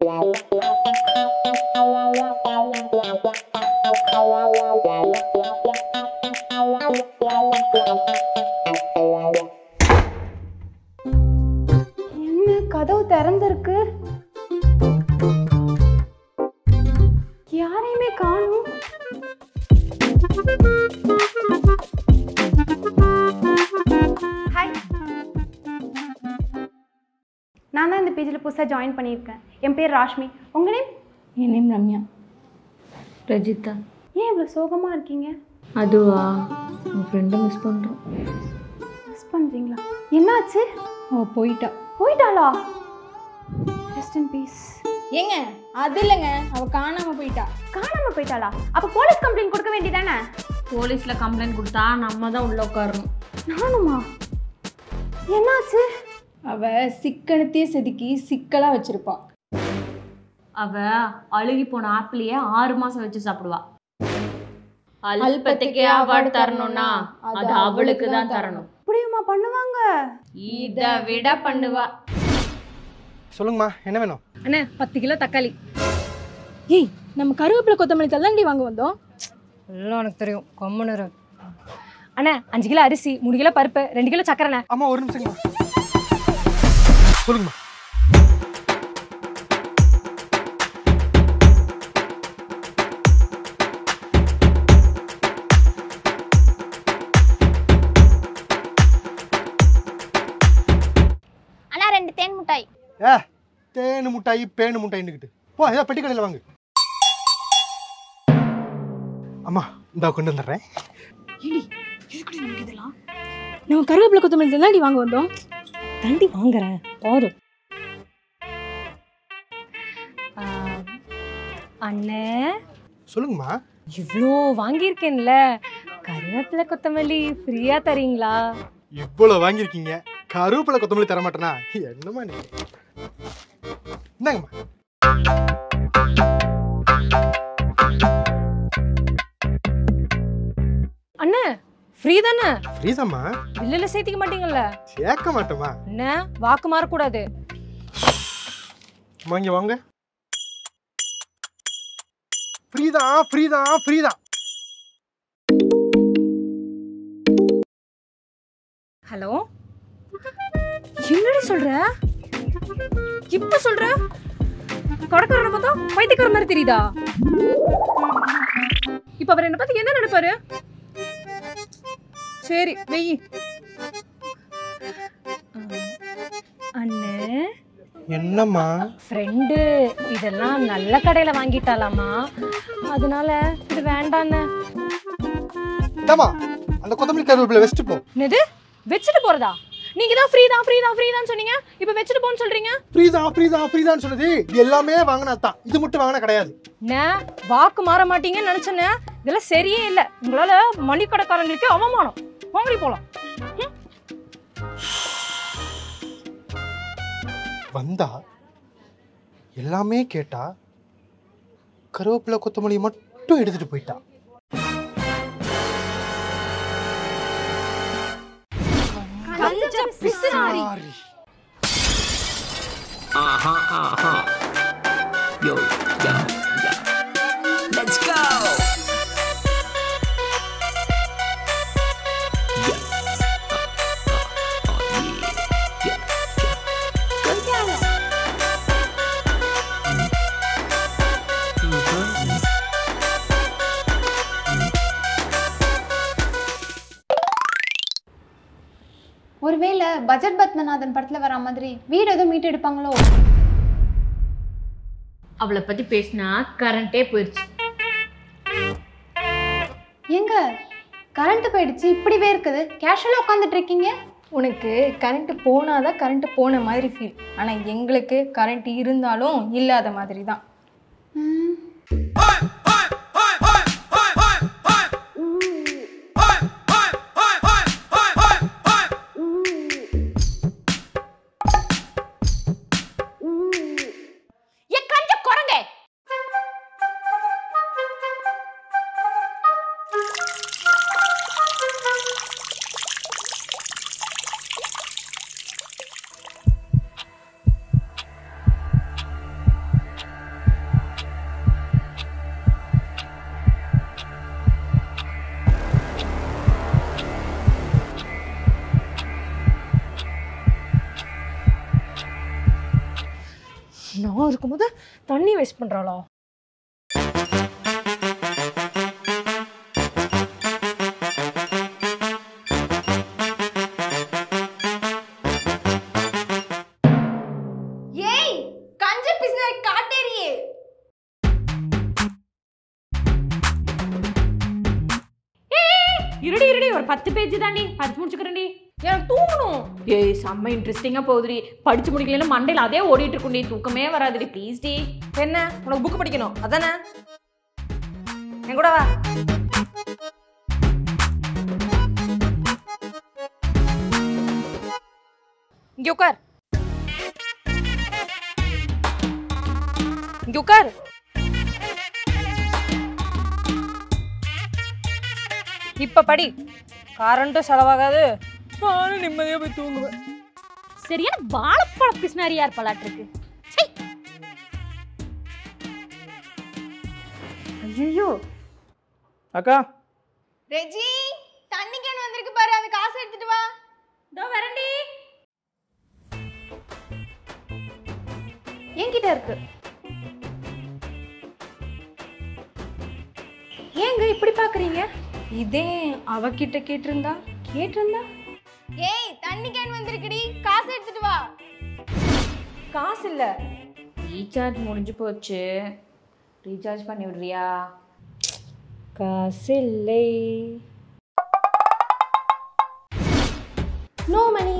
என்ன கதவு திறந்திருக்கு யாரையுமே காணும் ஹாய் நான் தான் இந்த பேஜில் புதுசாக ஜாயின் பண்ணியிருக்கேன் என் பேர் ராஷ்மி உங்கள் நேம் என் நேம் ரம்யா ரஜிதா ஏன் இவ்வளோ சோகமாக இருக்கீங்க அதுவா உன் ஃப்ரெண்டை மிஸ் பண்ணுறோம் மிஸ் பண்ணுறீங்களா என்னாச்சு அவள் போயிட்டா போயிட்டாளா ரெஸ்ட் இன் பீஸ் ஏங்க அது இல்லைங்க அவள் காணாமல் போயிட்டா காணாமல் போயிட்டாளா அப்போ போலீஸ் கம்ப்ளைண்ட் கொடுக்க வேண்டியதானே போலீஸில் கம்ப்ளைண்ட் கொடுத்தா நம்ம தான் உள்ள உட்காரணும் நானுமா என்னாச்சு அவள் சிக்கனத்தையே செதுக்கி சிக்கலாக வச்சிருப்பா அவ அழுகி போன ஆப்பிளையே ஆறு மாசம் வச்சு சாப்பிடுவா அல்பத்துக்கே அவார்டு தரணும்னா அது அவளுக்கு தான் தரணும் இப்படியுமா பண்ணுவாங்க இதை விட பண்ணுவா சொல்லுங்கம்மா என்ன வேணும் அண்ணே பத்து கிலோ தக்காளி ஏய் நம்ம கருவேப்பிலை கொத்தமல்லி தள்ளாண்டி வாங்க வந்தோம் எல்லாம் எனக்கு தெரியும் கொம்மனரு அண்ணா அஞ்சு கிலோ அரிசி மூணு கிலோ பருப்பு ரெண்டு கிலோ சக்கரைண்ணே அம்மா ஒரு நிமிஷங்கம்மா சொல்லுங்கம்மா அண்ணா ரெண்டு தேன் மிட்டாய் ஏ தேனு முட்டாய் பேனு முட்டாயின்னுக்கிட்டு போ ஏதோ பெட்டி கடையில் வாங்கு அம்மா இந்தா கொண்டு வந்துடுறேன் நம்ம கருவேப்பிலை கொத்தமல்லி தள்ளாண்டி வாங்க வந்தோம் தாண்டி வாங்குறேன் போதும் ஆ, அண்ணே சொல்லுங்கம்மா இவ்வளோ வாங்கியிருக்கேன்ல கருவேப்பிலை கொத்தமல்லி ஃப்ரீயாக தரீங்களா இவ்வளோ வாங்கியிருக்கீங்க கருவேப்பிலை கொத்தமல்லி தர மாட்டேனா என்னம்மா நீ இந்தாங்கம்மா அண்ணே ஃப்ரீ தானே ஃப்ரீதாம்மா பில்லில் சேர்த்திக்க மாட்டீங்கல்ல சேர்க்க மாட்டோமா அண்ணே வாக்கு மாறக்கூடாது வாங்க வாங்க ஃப்ரீதான் ஃப்ரீதான் ஃப்ரீதான் ஹலோ என்னடி சொல்ற இப்ப சொல்ற கொடக்காரனை பார்த்தா பைத்தியக்கார மாதிரி தெரியுதா இப்ப அவர் என்ன பத்தி என்ன நினைப்பாரு சரி வெயி அண்ணே என்னம்மா ஃப்ரெண்டு இதெல்லாம் நல்ல கடையில வாங்கிட்டாலாமா அதனால இது வேண்டாண்ணே இந்தாம்மா அந்த கொத்தமல்லி கருவேப்பிலை வச்சுட்டு போ என்னது வச்சுட்டு போறதா நீங்க தான் ஃப்ரீ தான் ஃப்ரீ தான் ஃப்ரீ தான் சொன்னீங்க இப்போ வச்சுட்டு போன்னு சொல்றீங்க ஃப்ரீதான் ஃப்ரீதான் ஃப்ரீதான் சொன்னது இது எல்லாமே வாங்கினா தான் இது மட்டும் வாங்கினா கிடையாது என்ன வாக்கு மாற மாட்டீங்கன்னு நினைச்சேனே இதெல்லாம் சரியே இல்லை உங்களால மளிகடைக்காரங்களுக்கு அவமானம் வாங்கி போலாம் வந்தா எல்லாமே கேட்டா கருவேப்பிலை கொத்தமல்லி மட்டும் எடுத்துட்டு போயிட்டா கஞ்ச பிசுனாரி sorry. Uh-huh, uh-huh. Yo, yo, yo. Let's go! Yeah. Uh, uh, uh, yeah. Yeah, yeah. Mhm. ஒருவேளை பட்ஜெட் பத்மநாதன் படத்தில் வர மாதிரி வீடு எதுவும் மீட்டு எடுப்பாங்களோ அவளை பத்தி பேசினா கரண்டே போயிடுச்சு எங்க கரண்ட் போயிடுச்சு இப்படிவே இருக்குது கேஷுவலாக உட்காந்துட்டு இருக்கீங்க உனக்கு கரண்ட் போனாதான் கரண்ட் போன மாதிரி ஃபீல் ஆனால் எங்களுக்கு கரண்ட் இருந்தாலும் இல்லாத மாதிரி தான் ம், ஏ கஞ்ச குரங்க நான் இருக்கும்போது தண்ணி வேஸ்ட் பண்றாளா ஏய் கஞ்ச பிசின காட்டேரியே இருடி இருடி ஒரு பத்து பேஜ் தாண்டி படிச்சு முடிச்சுக்கிறேன்டி எனக்கு தூங்கணும் ஏய் செம்ம இன்ட்ரெஸ்டிங்காக போகுதுடி படிச்சு முடிக்கலன்னா மண்டையில் அதே ஓடிட்டு இருக்கும்டி தூக்கமே வராதுடி ப்ளீஸ் டி என்ன உனக்கு புக் படிக்கணும் அதானே என் கூட வா இங்க உட்கார் இங்க உட்கார் இப்ப படி கரண்ட்டும் செலவாகாது நானும் நிம்மதியா போய் தூங்குவேன் சரியான வாழைப்பழ பிசினாரியா இருப்பலாட்டிருக்கு ஐயோ அக்கா ரெஜி தண்ணி கேன் வந்திருக்கு பாரு அந்த காசு எடுத்துட்டு வா இதோ வரண்டி என்கிட்ட இருக்கு ஏங்க இப்படி பாக்குறீங்க இதே அவகிட்ட கேட்டிருந்தா கேட்டிருந்தா ஏய் தண்ணி கேன் வந்திருக்குடி காசு எடுத்துட்டு வா காசு இல்ல ரீசார்ஜ் முடிஞ்சு போச்சு ரீசார்ஜ் பண்ணி விடுறியா காசு இல்லை நோ மணி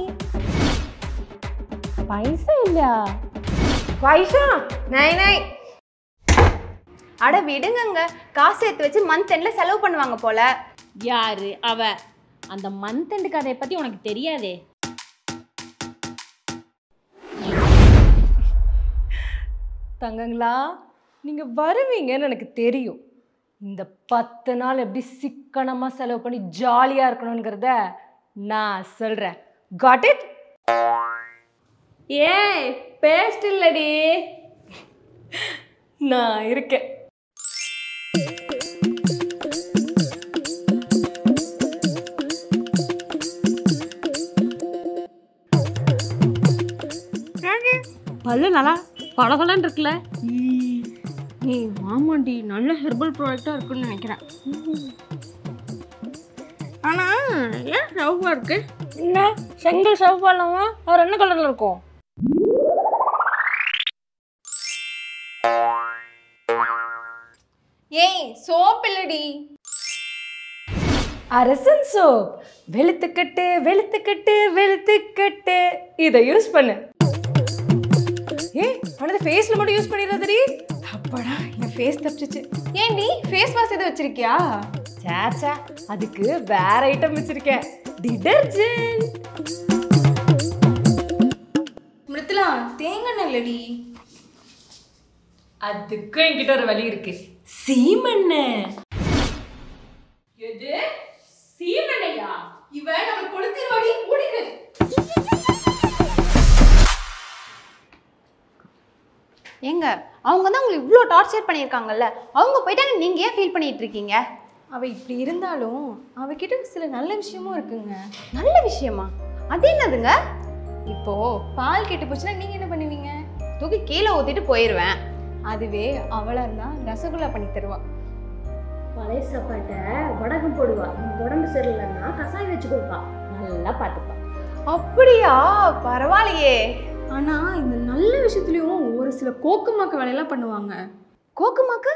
பைசா இல்லையா வைஷா நை நை அட விடுங்கங்க காசு எடுத்து வச்சு மந்த் எண்ட்ல செலவு பண்ணுவாங்க போல யாரு அவ அந்த மந்த் எண்டு கதையை பத்தி உனக்கு தெரியாதே தங்கங்களா நீங்க வருவீங்கன்னு எனக்கு தெரியும் இந்த பத்து நாள் எப்படி சிக்கனமா செலவு பண்ணி ஜாலியா இருக்கணுங்கிறத நான் சொல்றேன் காட் இட் ஏய் பேஸ்ட் இல்லடி நான் இருக்கேன் பல்லு நல்லா பளபளன்னு இருக்குல்ல ஏய் ஆமாண்டி நல்ல ஹெர்பல் ப்ராடக்டாக இருக்குன்னு நினைக்கிறேன் ஆனா ஏன் சவுப்பா இருக்கு என்ன செங்கல் சிவப்பா இல்லாம அவர் என்ன கலர்ல இருக்கும் ஏய் சோப் இல்லடி அரசன் சோப் வெளுத்துக்கட்டு வெளுத்துக்கட்டு வெளுத்துக்கட்டு இதை யூஸ் பண்ணு ஏ ஆனது ஃபேஸ்ல மட்டும் யூஸ் பண்ணிடாதடி அப்பாடா என் ஃபேஸ் தப்பிச்சிச்சு ஏண்டி ஃபேஸ் வாஷ் எதுவும் வச்சிருக்கியா சேச்சா அதுக்கு வேற ஐட்டம் வச்சிருக்கேன் டிடர்ஜென்ட் மிருத்துலா தேங்காய் இல்லடி அதுக்கும் என்கிட்ட ஒரு வழி இருக்கு சீமெண்ணெய் எது சீமனையா இவ நம்ம கொளுத்திரோடி ஓடிடு ஏங்க அவங்க தான் உங்களை இவ்வளோ டார்ச்சர் பண்ணியிருக்காங்கல்ல அவங்க போயிட்டாங்க நீங்க ஏன் ஃபீல் பண்ணிட்டு இருக்கீங்க அவ இப்படி இருந்தாலும் அவகிட்ட சில நல்ல விஷயமும் இருக்குங்க நல்ல விஷயமா அது என்னதுங்க இப்போ பால் கெட்டு போச்சுன்னா நீங்க என்ன பண்ணுவீங்க தூக்கி கீழே ஊத்திட்டு போயிடுவேன் அதுவே அவளா இருந்தா ரசகுல்லா பண்ணி தருவா பழைய சாப்பாட்டை வடகம் போடுவா உடம்பு சரியில்லைன்னா கசாயம் வச்சு கொடுப்பா நல்லா பார்த்துப்பா அப்படியா பரவாயில்லையே ஆனா இந்த நல்ல விஷயத்துலயும் ஒரு சில கோக்குமாக்க வேலையெல்லாம் பண்ணுவாங்க கோக்குமாக்கு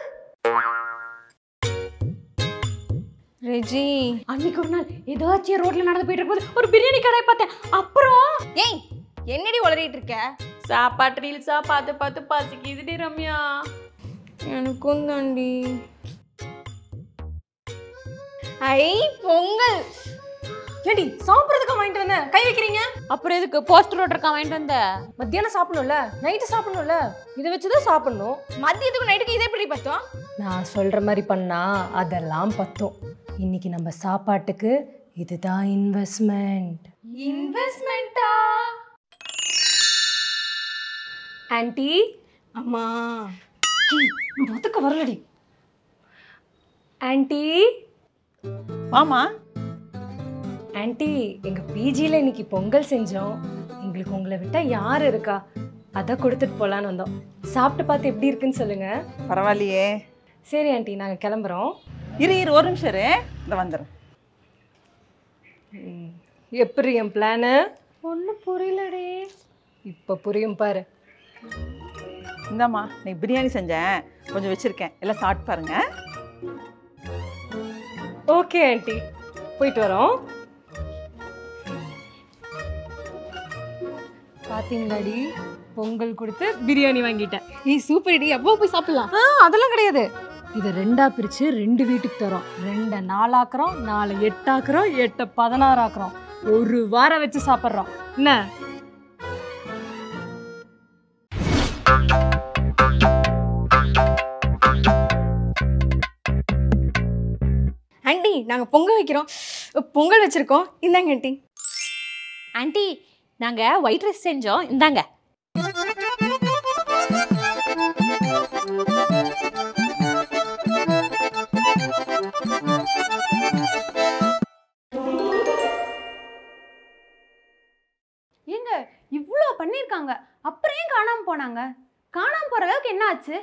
ரெஜி அன்னைக்கு ஒரு நாள் ஏதாச்சும் ரோட்ல நடந்து போயிட்டு இருக்கும்போது ஒரு பிரியாணி கடையை பார்த்தேன் அப்புறம் ஏய் என்னடி உளறிட்டு இருக்க சாப்பாட்டு ரீல்ஸா பார்த்து பார்த்து பசிக்குதுடி ரம்யா எனக்கும் தாண்டி ஐ பொங்கல் ஏடி சாப்பிட்றதுக்கு வாங்கிட்டு வந்தேன் கை வைக்கிறீங்க அப்புறம் எதுக்கு போஸ்டர் ஓட்டருக்கா வாங்கிட்டு வந்த மத்தியானம் சாப்பிடணும்ல நைட்டு சாப்பிடணும்ல இதை வச்சு தான் சாப்பிடணும் மதியத்துக்கு நைட்டுக்கு இதே எப்படி பார்த்தோம் நான் சொல்ற மாதிரி பண்ணா அதெல்லாம் பத்தும் இன்னைக்கு நம்ம சாப்பாட்டுக்கு இதுதான் இன்வெஸ்ட்மெண்ட் இன்வெஸ்ட்மெண்ட்டா ஆன்ட்டி அம்மா ஒத்துக்க வரலடி ஆன்ட்டி வாமா ஆன்ட்டி எங்க பிஜியில் இன்னைக்கு பொங்கல் செஞ்சோம் எங்களுக்கு உங்களை விட்டா யார் இருக்கா அதை கொடுத்துட்டு போகலான்னு வந்தோம் சாப்பிட்டு பார்த்து எப்படி இருக்குன்னு சொல்லுங்க பரவாயில்லையே சரி ஆண்டி நாங்கள் கிளம்புறோம் இரு இரு ஒரு நிமிஷம் இரு இந்த வந்துடுறேன் எப்படி என் பிளானு ஒன்றும் புரியலடே இப்போ புரியும் பாரு இந்தாம்மா நீ பிரியாணி செஞ்சேன் கொஞ்சம் வச்சிருக்கேன் எல்லாம் சாப்பிட்டு பாருங்க ஓகே ஆண்டி போயிட்டு வரோம் பாத்தீங்களாடி பொங்கல் கொடுத்து பிரியாணி வாங்கிட்டேன் ஏய் சூப்பர் டி அப்போ போய் சாப்பிடலாம் ஆ அதெல்லாம் கிடையாது இதை ரெண்டா பிரிச்சு ரெண்டு வீட்டுக்கு தரோம் ரெண்டை நாலாக்குறோம் நாலு எட்டாக்குறோம் எட்டை பதினாறு ஆக்குறோம் ஒரு வாரம் வச்சு சாப்பிட்றோம் என்ன ஆண்டி நாங்கள் பொங்கல் வைக்கிறோம் பொங்கல் வச்சிருக்கோம் இந்தாங்க ஆண்டி ஆண்டி நாங்கள் ஒயிட் ரைஸ் செஞ்சோம் இந்தாங்க ஏங்க இவ்வளோ பண்ணியிருக்காங்க அப்புறம் ஏன் காணாம போனாங்க காணாம போற அளவுக்கு என்ன ஆச்சு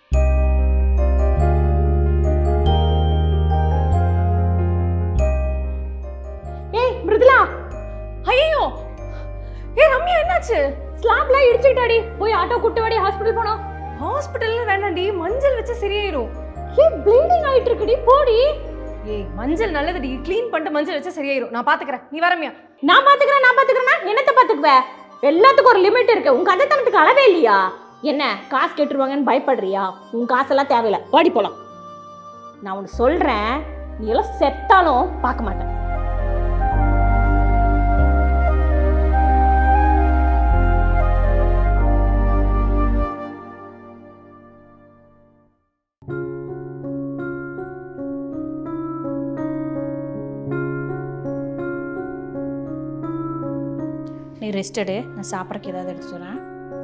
ஏய் மிருதுலா ஐயோ ஏ ரம்யா என்னாச்சு ஸ்லாப்லாம் இடிச்சுக்கிட்டாடி போய் ஆட்டோ கூட்டு வாடி ஹாஸ்பிட்டல் போனோம் ஹாஸ்பிட்டல்ல வேண்டாண்டி மஞ்சள் வச்சு சரியாயிரும் ஏய் ப்ளீடிங் ஆயிட்டு இருக்குடி போடி ஏய் மஞ்சள் நல்லதுடி க்ளீன் பண்ணிட்டு மஞ்சள் வச்சா சரியாயிரும் நான் பாத்துக்கிறேன் நீ வரமியா நான் பாத்துக்கிறேன் நான் பாத்துக்கிறேன்னா என்னத்த பாத்துக்குவ எல்லாத்துக்கும் ஒரு லிமிட் இருக்கு உன் கதைத்தனத்துக்கு அளவே இல்லையா என்ன காசு கேட்டுருவாங்கன்னு பயப்படுறியா உன் காசெல்லாம் தேவையில்ல ஓடி போலாம் நான் உனக்கு சொல்றேன் நீ எல்லாம் செத்தாலும் பார்க்க மாட்டேன் நீ ரெஸ்ட் எடு நான் சாப்பிட்றக்கு ஏதாவது எடுத்து சொல்கிறேன்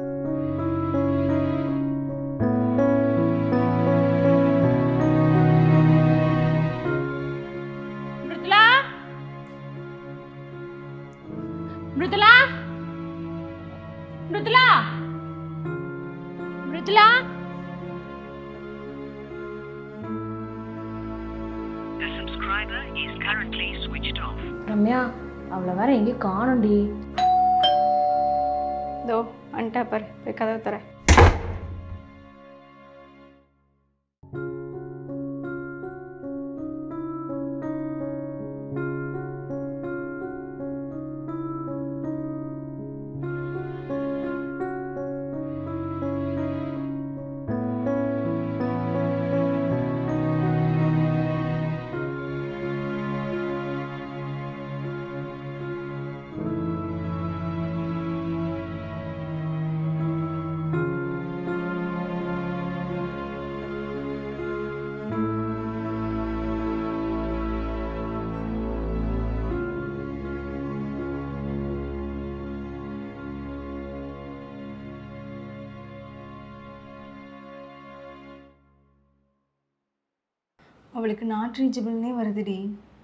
மிருதுலா மிருதுலா மிருதுலா மிருதுலா ரம்யா அவளை வேற எங்கேயும் காணும்டி இதோ வந்துட்டா பாரு போய் கதவை தர அவளுக்கு நாட் ரீச்சபிள்னே வருதுடி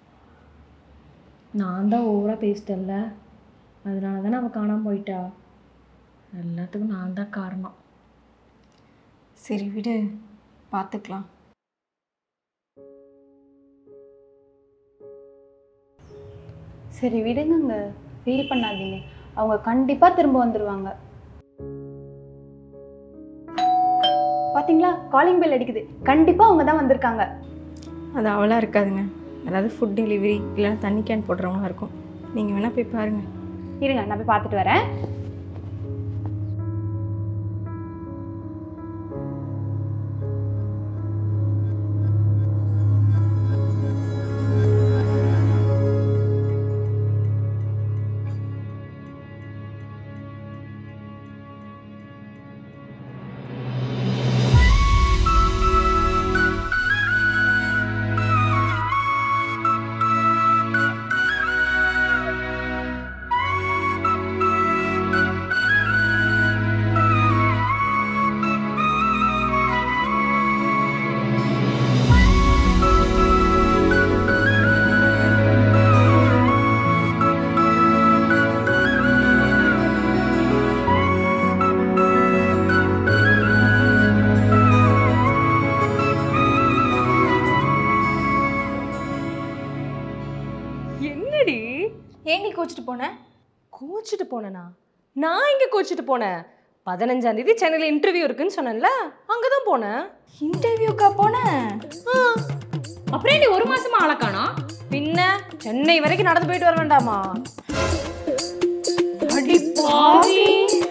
நான் தான் ஓவராக பேசிட்டேன்ல அதனால தானே அவள் காணாமல் போயிட்டா எல்லாத்துக்கும் நான் தான் காரணம் சரி விடு பார்த்துக்கலாம் சரி விடுங்கங்க ஃபீல் பண்ணாதீங்க அவங்க கண்டிப்பா திரும்ப வந்துருவாங்க பாத்தீங்களா காலிங் பெல் அடிக்குது கண்டிப்பா அவங்க தான் வந்திருக்காங்க அது அவளாக இருக்காதுங்க அதாவது ஃபுட் டெலிவரி இல்லைன்னா தண்ணி கேன் போடுறவங்களா இருக்கும் நீங்கள் வேணால் போய் பாருங்கள் இருங்க நான் போய் பார்த்துட்டு வரேன் போனேன் கோச்சிட்டு போனேனா நான் இங்கே கோச்சிட்டு போனேன் பதினஞ்சாம் தேதி சென்னையில் இன்டர்வியூ இருக்குன்னு சொன்னேன்ல அங்கே தான் போனேன் இன்டர்வியூக்கா போனேன் அப்புறம் ஏன்டி ஒரு மாசமா ஆளை காணோம் பின்ன சென்னை வரைக்கும் நடந்து போயிட்டு வர வேண்டாமா அடி பாவி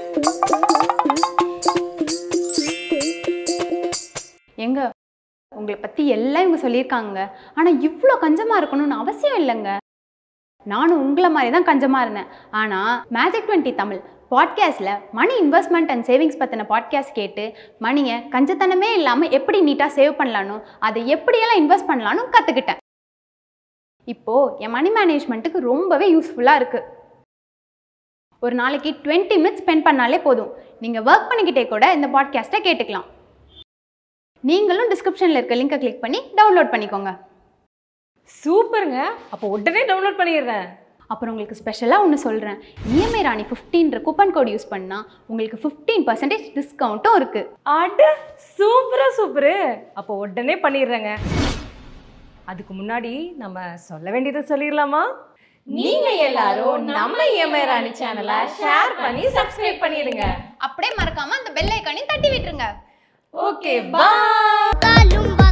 எங்க உங்களை பற்றி எல்லாம் இவங்க சொல்லியிருக்காங்க ஆனால் இவ்வளோ கஞ்சமாக இருக்கணும்னு அவசியம் இல்லைங்க நானும் உங்களை மாதிரி தான் கஞ்சமாக இருந்தேன் ஆனால் மேஜிக் டுவெண்ட்டி தமிழ் பாட்காஸ்ட்டில் மணி இன்வெஸ்ட்மெண்ட் அண்ட் சேவிங்ஸ் பற்றின பாட்காஸ்ட் கேட்டு மணியை கஞ்சத்தனமே இல்லாமல் எப்படி நீட்டாக சேவ் பண்ணலானோ அதை எப்படியெல்லாம் இன்வெஸ்ட் பண்ணலான்னு கற்றுக்கிட்டேன் இப்போது என் மணி மேனேஜ்மெண்ட்டுக்கு ரொம்பவே யூஸ்ஃபுல்லாக இருக்குது ஒரு நாளைக்கு டுவெண்ட்டி மினிட்ஸ் ஸ்பெண்ட் பண்ணாலே போதும் நீங்கள் ஒர்க் பண்ணிக்கிட்டே கூட இந்த பாட்காஸ்ட்டை கேட்டுக்கலாம் நீங்களும் டிஸ்கிரிப்ஷனில் இருக்க லிங்கை கிளிக் பண்ணி டவுன்லோட் பண்ணிக்கோங்க சூப்பருங்க அப்போ உடனே டவுன்லோட் பண்ணிடுறேன் அப்புறம் உங்களுக்கு ஸ்பெஷலாக ஒன்று சொல்கிறேன் இஎம்ஐ ராணி ஃபிஃப்டீன்ற கூப்பன் கோட் யூஸ் பண்ணால் உங்களுக்கு ஃபிஃப்டீன் பர்சன்டேஜ் டிஸ்கவுண்ட்டும் இருக்குது அட சூப்பரா சூப்பரு அப்போ உடனே பண்ணிடுறேங்க அதுக்கு முன்னாடி நம்ம சொல்ல வேண்டியதை சொல்லிடலாமா நீங்க எல்லாரும் நம்ம இஎம்ஐ ராணி சேனலை ஷேர் பண்ணி சப்ஸ்கிரைப் பண்ணிடுங்க அப்படியே மறக்காமல் அந்த பெல் ஐக்கானையும் தட்டி விட்டுருங்க ஓகே பாய் காலும்